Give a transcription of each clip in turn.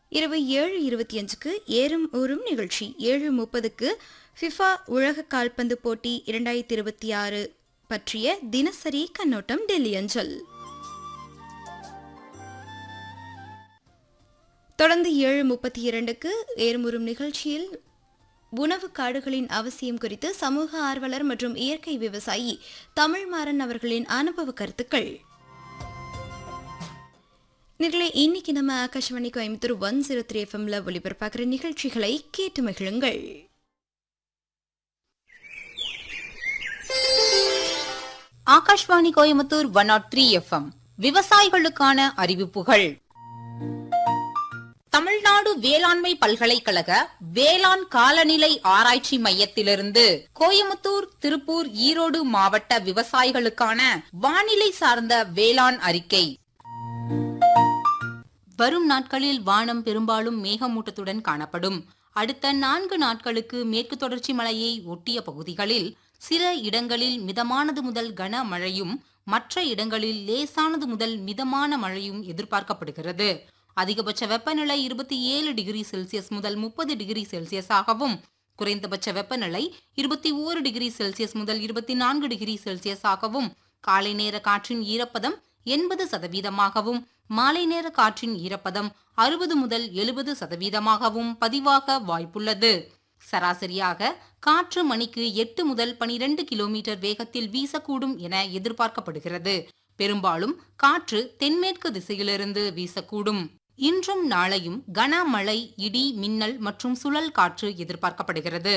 இரவு ஏழு இருபத்தி அஞ்சுக்கு ஏறும் ஊறும் நிகழ்ச்சி ஏழு முப்பதுக்கு ஃபிஃபா உலக கால்பந்து போட்டி இரண்டாயிரத்தி இருபத்தி ஆறு பற்றிய தினசரி கண்ணோட்டம் டெல்லி அஞ்சல் தொடர்ந்து ஏழு முப்பத்தி இரண்டுக்கு ஏறுமுறும் நிகழ்ச்சியில் உணவு காடுகளின் அவசியம் குறித்து சமூக ஆர்வலர் மற்றும் இயற்கை விவசாயி தமிழ்மாறன் அவர்களின் அனுபவ கருத்துக்கள் நேர்களே இன்னைக்கு நம்ம Akashvani Coimbatore one zero three எஃப்எம்ல ஒளிபரப்பாகிற நிகழ்ச்சிகளை கேட்டு மகிழுங்கள் Akashvani Coimbatore one naught three FM விவசாயிகளுக்கான அறிவிப்புகள் தமிழ்நாடு வேளாண்மை பல்கலைக்கழக வேளாண் காலநிலை ஆராய்ச்சி மையத்திலிருந்து கோயமுத்தூர் திருப்பூர் ஈரோடு மாவட்ட விவசாயிகளுக்கான வானிலை சார்ந்த வேளாண் அறிக்கை வரும் நாட்களில் வானம் பெரும்பாலும் மேகமூட்டத்துடன் காணப்படும் அடுத்த நான்கு நாட்களுக்கு மேற்கு தொடர்ச்சி மலையை ஒட்டிய பகுதிகளில் சில இடங்களில் மிதமானது முதல் கனமழையும் மற்ற இடங்களில் லேசானது முதல் மிதமான மழையும் எதிர்பார்க்கப்படுகிறது அதிகபட்ச வெப்பநிலை இருபத்தி ஏழு டிகிரி செல்சியஸ் முதல் முப்பது டிகிரி செல்சியஸாகவும் குறைந்தபட்ச வெப்பநிலை இருபத்தி ஓரு டிகிரி செல்சியஸ் முதல் இருபத்தி நான்கு டிகிரி செல்சியஸாகவும் காலை நேர காற்றின் ஈரப்பதம் எண்பது சதவீதமாகவும் மாலை நேர காற்றின் ஈரப்பதம் அறுபது முதல் எழுபது சதவீதமாகவும் பதிவாக வாய்ப்புள்ளது சராசரியாக காற்று மணிக்கு எட்டு முதல் பனிரெண்டு கிலோமீட்டர் வேகத்தில் வீசக்கூடும் என எதிர்பார்க்கப்படுகிறது பெரும்பாலும் காற்று தென்மேற்கு திசையிலிருந்து வீசக்கூடும் இன்றும் நாளையும் கனமழை இடி மின்னல் மற்றும் சுழல் காற்று எதிர்பார்க்கப்படுகிறது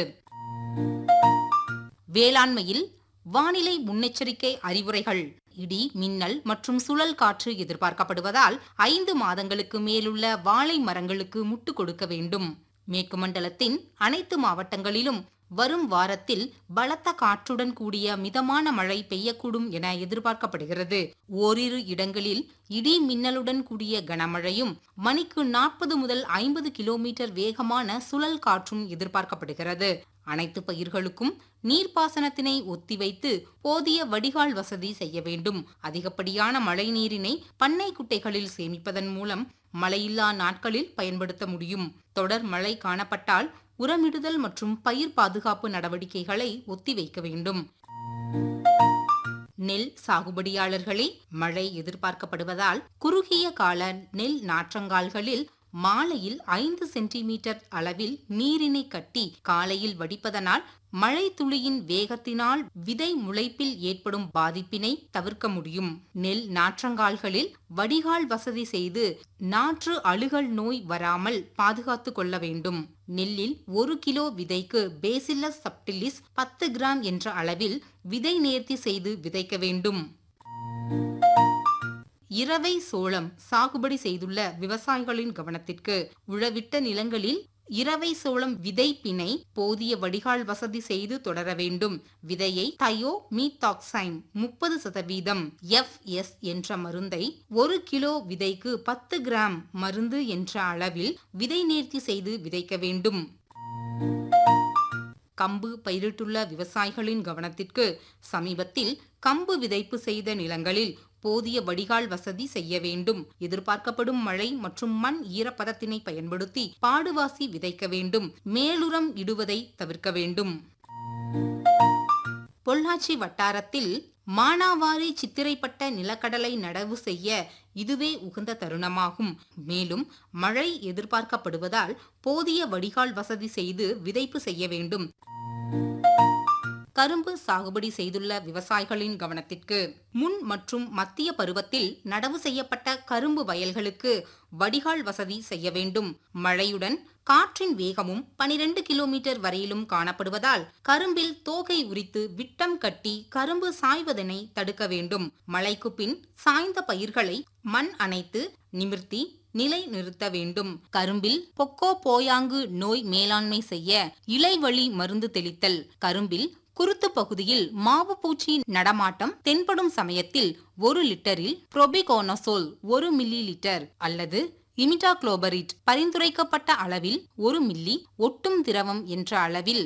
வேளாண்மையில் வானிலை முன்னெச்சரிக்கை அறிவுரைகள் இடி மின்னல் மற்றும் சுழல் காற்று எதிர்பார்க்கப்படுவதால் ஐந்து மாதங்களுக்கு மேலுள்ள வாழை மரங்களுக்கு முட்டு கொடுக்க வேண்டும் மேற்கு மண்டலத்தின் அனைத்து மாவட்டங்களிலும் வரும் வாரத்தில் பலத்த காற்றுடன் கூடிய மிதமான மழை பெய்யக்கூடும் என எதிர்பார்க்கப்படுகிறது ஓரிரு இடங்களில் இடி மின்னலுடன் கூடிய கனமழையும் மணிக்கு நாற்பது முதல் ஐம்பது கிலோமீட்டர் வேகமான சுழல் காற்றும் எதிர்பார்க்கப்படுகிறது அனைத்து பயிர்களுக்கும் நீர்ப்பாசனத்தினை ஒத்திவைத்து போதிய வடிகால் வசதி செய்ய வேண்டும் அதிகப்படியான மழை நீரினை பண்ணை குட்டைகளில் சேமிப்பதன் மூலம் மழையில்லா நாட்களில் பயன்படுத்த முடியும் தொடர் மழை காணப்பட்டால் உரமிடுதல் மற்றும் பயிர் பாதுகாப்பு நடவடிக்கைகளை ஒத்திவைக்க வேண்டும் நெல் சாகுபடியாளர்களே மழை எதிர்பார்க்கப்படுவதால் குறுகிய கால நெல் நாற்றங்கால்களில் மாலையில் ஐந்து சென்டிமீட்டர் அளவில் நீரினை கட்டி காலையில் வடிப்பதனால் மழை துளியின் வேகத்தினால் விதை முளைப்பில் ஏற்படும் பாதிப்பினை தவிர்க்க முடியும் நெல் நாற்றங்கால்களில் வடிகால் வசதி செய்து நாற்று அழுகல் நோய் வராமல் பாதுகாத்து கொள்ள வேண்டும் நெல்லில் ஒரு கிலோ விதைக்கு பேசில்லஸ் சப்டிலிஸ் பத்து கிராம் என்ற அளவில் விதை நேர்த்தி செய்து விதைக்க வேண்டும் இரவை சோளம் சாகுபடி செய்துள்ள விவசாயிகளின் கவனத்திற்கு உழவிட்ட நிலங்களில் இரவை சோளம் விதை பிணை போதிய வடிகால் வசதி செய்து தொடர வேண்டும் விதையை தயோ மீத்தாக்சைம் முப்பது சதவீதம் எஃப் எஸ் என்ற மருந்தை ஒரு கிலோ விதைக்கு பத்து கிராம் மருந்து என்ற அளவில் விதை நேர்த்தி செய்து விதைக்க வேண்டும் கம்பு பயிரிட்டுள்ள விவசாயிகளின் கவனத்திற்கு சமீபத்தில் கம்பு விதைப்பு செய்த நிலங்களில் போதிய வடிகால் வசதி செய்ய வேண்டும் எதிர்பார்க்கப்படும் மழை மற்றும் மண் ஈரப்பதத்தினை பயன்படுத்தி பாடுவாசி விதைக்க வேண்டும் மேலுரம் இடுவதை தவிர்க்க வேண்டும் பொள்ளாச்சி வட்டாரத்தில் மானாவாரி சித்திரைப்பட்ட நிலக்கடலை நடவு செய்ய இதுவே உகந்த தருணமாகும் மேலும் மழை எதிர்பார்க்கப்படுவதால் போதிய வடிகால் வசதி செய்து விதைப்பு செய்ய வேண்டும் கரும்பு சாகுபடி செய்துள்ள விவசாயிகளின் கவனத்திற்கு முன் மற்றும் மத்திய பருவத்தில் நடவு செய்யப்பட்ட கரும்பு வயல்களுக்கு வடிகால் வசதி செய்ய வேண்டும் மழையுடன் காற்றின் வேகமும் பனிரெண்டு கிலோமீட்டர் வரையிலும் காணப்படுவதால் கரும்பில் தோகை உரித்து விட்டம் கட்டி கரும்பு சாய்வதனை தடுக்க வேண்டும் மழைக்கு பின் சாய்ந்த பயிர்களை மண் அணைத்து நிமிர்த்தி நிலை நிறுத்த வேண்டும் கரும்பில் பொக்கோ போயாங்கு நோய் மேலாண்மை செய்ய இலைவழி மருந்து தெளித்தல் கரும்பில் குருத்து பகுதியில் மாவு பூச்சி நடமாட்டம் தென்படும் சமயத்தில் ஒரு லிட்டரில் புரோபிகோனசோல் ஒரு மில்லி லிட்டர் அல்லது இமிடாக்ளோபரிட் பரிந்துரைக்கப்பட்ட அளவில் ஒரு மில்லி ஒட்டும் திரவம் என்ற அளவில்